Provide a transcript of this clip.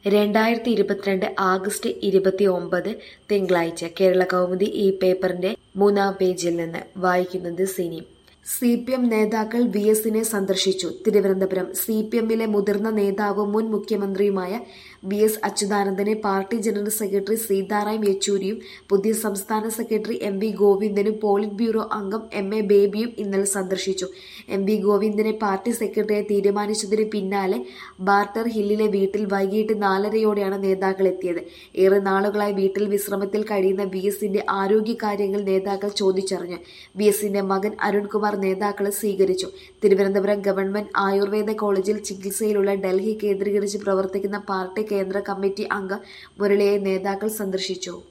രണ്ടായിരത്തി ഇരുപത്തിരണ്ട് ആഗസ്റ്റ് ഇരുപത്തി ഒമ്പത് തിങ്കളാഴ്ച കേരള കൗമുദി ഈ പേപ്പറിന്റെ മൂന്നാം പേജിൽ നിന്ന് വായിക്കുന്നത് സിനി സി പി എം നേതാക്കൾ വി എസിനെ സന്ദർശിച്ചു തിരുവനന്തപുരം സി പി എമ്മിലെ മുതിർന്ന നേതാവും മുൻ മുഖ്യമന്ത്രിയുമായ വി എസ് അച്യുതാനന്ദനെ പാർട്ടി ജനറൽ സെക്രട്ടറി സീതാറാം യെച്ചൂരിയും പുതിയ സംസ്ഥാന സെക്രട്ടറി എം വി ഗോവിന്ദനും പോളിറ്റ് ബ്യൂറോ അംഗം എം എ ബേബിയും ഇന്നലെ സന്ദർശിച്ചു എം വി ഗോവിന്ദനെ പാർട്ടി സെക്രട്ടറിയായി തീരുമാനിച്ചതിന് പിന്നാലെ ബാർട്ടർ ഹില്ലിലെ വീട്ടിൽ വൈകിട്ട് നാലരയോടെയാണ് നേതാക്കൾ എത്തിയത് ഏറെ നാളുകളായി വീട്ടിൽ വിശ്രമത്തിൽ കഴിയുന്ന വി എസിന്റെ ആരോഗ്യകാര്യങ്ങൾ നേതാക്കൾ ചോദിച്ചറിഞ്ഞു വി എസിന്റെ മകൻ അരുൺകുമാർ നേതാക്കളെ സ്വീകരിച്ചു തിരുവനന്തപുരം ഗവൺമെന്റ് ആയുർവേദ കോളേജിൽ ചികിത്സയിലുള്ള ഡൽഹി കേന്ദ്രീകരിച്ച് പ്രവർത്തിക്കുന്ന പാർട്ടി കേന്ദ്ര കമ്മിറ്റി അംഗം മുരളിയെ നേതാക്കൾ സന്ദർശിച്ചു